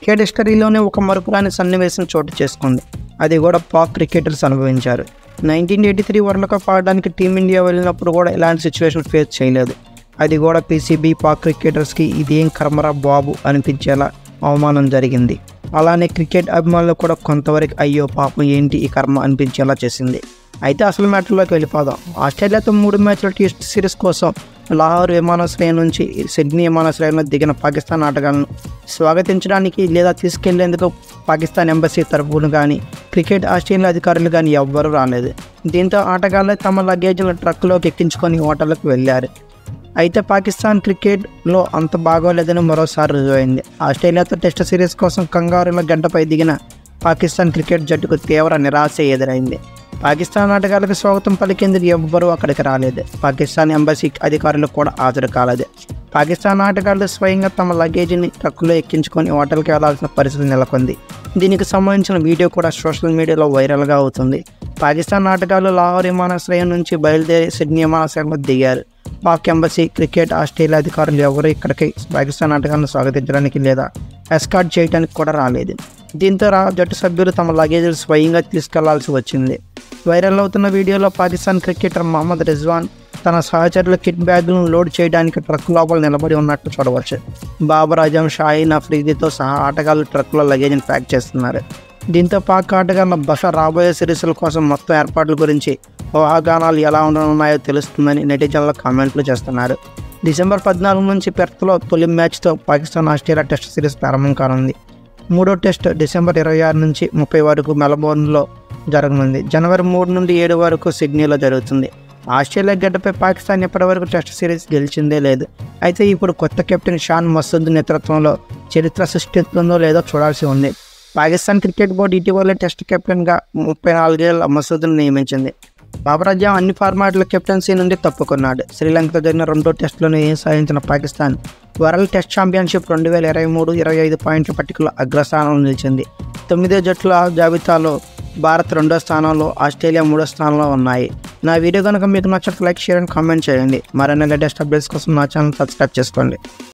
cricket హిస్టరీలోనే ఒక మరుపురాని సన్నివేశం చోటు చేసుకుంది అది కూడా పాక్ క్రికెటర్స్ అనుభవించారు nineteen eighty three world cup ఆడడానికి టీమిండియా వెళ్ళినప్పుడు కూడా ఇలాంటి సిచ్యువేషన్ ఫేస్ చేయలేదు అది కూడా పీసీబీ పాక్ క్రికెటర్స్కి ఇదేం కర్మరా బాబు అనిపించేలా అవమానం జరిగింది అలానే క్రికెట్ అభిమానులు కూడా కొంతవరకు అయ్యో పాపం ఏంటి ఈ కర్మ అనిపించేలా చేసింది అయితే అసలు మ్యాచ్లోకి వెళ్ళిపోదాం ఆస్ట్రేలియాతో మూడు మ్యాచ్ల టెస్ట్ సిరీస్ కోసం లాహోర్ విమానాశ్రయం నుంచి సిడ్నీ విమానాశ్రయంలో దిగిన పాకిస్తాన్ ఆటగాళ్లను స్వాగతించడానికి లేదా తీసుకెళ్లేందుకు పాకిస్తాన్ ఎంబసీ తరఫున కానీ క్రికెట్ ఆస్ట్రేలియా అధికారులు కానీ ఎవ్వరూ రాలేదు దీంతో ఆటగాళ్లు తమ లగేజ్లను ట్రక్లోకి ఎక్కించుకొని హోటల్కి వెళ్ళారు అయితే పాకిస్తాన్ క్రికెట్లో అంత బాగోలేదని మరోసారి రుజువైంది ఆస్ట్రేలియాతో టెస్ట్ సిరీస్ కోసం కంగారుల గంటపై దిగిన పాకిస్తాన్ క్రికెట్ జట్టుకు తీవ్ర నిరాశ ఎదురైంది పాకిస్తాన్ ఆటగాళ్లకు స్వాగతం పలికేందుకు ఎవ్వరూ అక్కడికి రాలేదు పాకిస్తాన్ ఎంబసీ అధికారులు కూడా హాజరు కాలేదు పాకిస్తాన్ ఆటగాళ్లు స్వయంగా తమ లగేజీని ట్రక్కులో ఎక్కించుకొని హోటల్కి వెళ్లాల్సిన పరిస్థితి నెలకొంది దీనికి సంబంధించిన వీడియో కూడా సోషల్ మీడియాలో వైరల్గా అవుతుంది పాకిస్తాన్ ఆటగాళ్లు లాహోర్ విమానాశ్రయం నుంచి బయలుదేరి సిడ్నీ విమానాశ్రయంలో దిగారు పాక్ ఎంబసీ క్రికెట్ ఆస్ట్రేలియా అధికారులు ఎవరు ఇక్కడికి పాకిస్తాన్ ఆటగాళ్లను స్వాగతించడానికి లేదా ఎస్కార్ట్ చేయడానికి కూడా రాలేదు దీంతో రా జట్టు సభ్యులు తమ లగేజీలు స్వయంగా తీసుకెళ్లాల్సి వచ్చింది వైరల్ అవుతున్న వీడియోలో పాకిస్తాన్ క్రికెటర్ మహమ్మద్ రిజ్వాన్ తన సహచరుల కిట్ బ్యాగ్లను లోడ్ చేయడానికి ట్రక్ లోపల నిలబడి ఉన్నట్టు చూడవచ్చు బాబర్ అజం షాహీన్ అఫ్రీదీతో సహా ఆటగాళ్లు ట్రక్లో లగేజ్ని ప్యాక్ చేస్తున్నారు దీంతో పాక్ ఆటగాళ్ల బస రాబోయే సిరీస్ల కోసం మొత్తం ఏర్పాట్ల గురించి ఊహాగానాలు ఎలా ఉండనున్నాయో తెలుస్తుందని నెటిజన్లు కామెంట్లు చేస్తున్నారు డిసెంబర్ పద్నాలుగు నుంచి పెర్త్లో తొలి మ్యాచ్తో పాకిస్తాన్ ఆస్ట్రేలియా టెస్ట్ సిరీస్ ప్రారంభం కానుంది మూడో టెస్ట్ డిసెంబర్ ఇరవై ఆరు నుంచి ముప్పై వరకు మెలబోర్న్లో జరగనుంది జనవరి మూడు నుండి ఏడు వరకు సిడ్నీలో జరుగుతుంది ఆస్ట్రేలియా గడ్డపై పాకిస్తాన్ ఇప్పటివరకు టెస్ట్ సిరీస్ గెలిచిందే లేదు అయితే ఇప్పుడు కొత్త కెప్టెన్ షాన్ మసూద్ నేతృత్వంలో చరిత్ర సృష్టిస్తుందో లేదో చూడాల్సి ఉంది పాకిస్తాన్ క్రికెట్ బోర్డు ఇటీవలే టెస్ట్ కెప్టెన్గా ముప్పై నాలుగేళ్ల మసూద్ను నియమించింది బాబర్ అజం అన్ని ఫార్మాట్ల కెప్టెన్సీ నుండి తప్పుకున్నాడు శ్రీలంకతో జరిగిన రెండో టెస్టులను ఏం సాధించిన పాకిస్తాన్ వరల్డ్ టెస్ట్ ఛాంపియన్షిప్ రెండు వేల ఇరవై మూడు ఇరవై ఐదు పాయింట్ల పట్టికలో అగ్రస్థానంలో నిలిచింది తొమ్మిదో జట్ల జాబితాలో భారత్ రెండో స్థానంలో ఆస్ట్రేలియా మూడో స్థానంలో ఉన్నాయి నా వీడియో కనుక మీకు నచ్చినట్టు లైక్ షేర్ అండ్ కామెంట్ చేయండి మరిన్ని లేటెస్ట్ అప్డేట్స్ కోసం నా ఛానల్ సబ్స్క్రైబ్ చేసుకోండి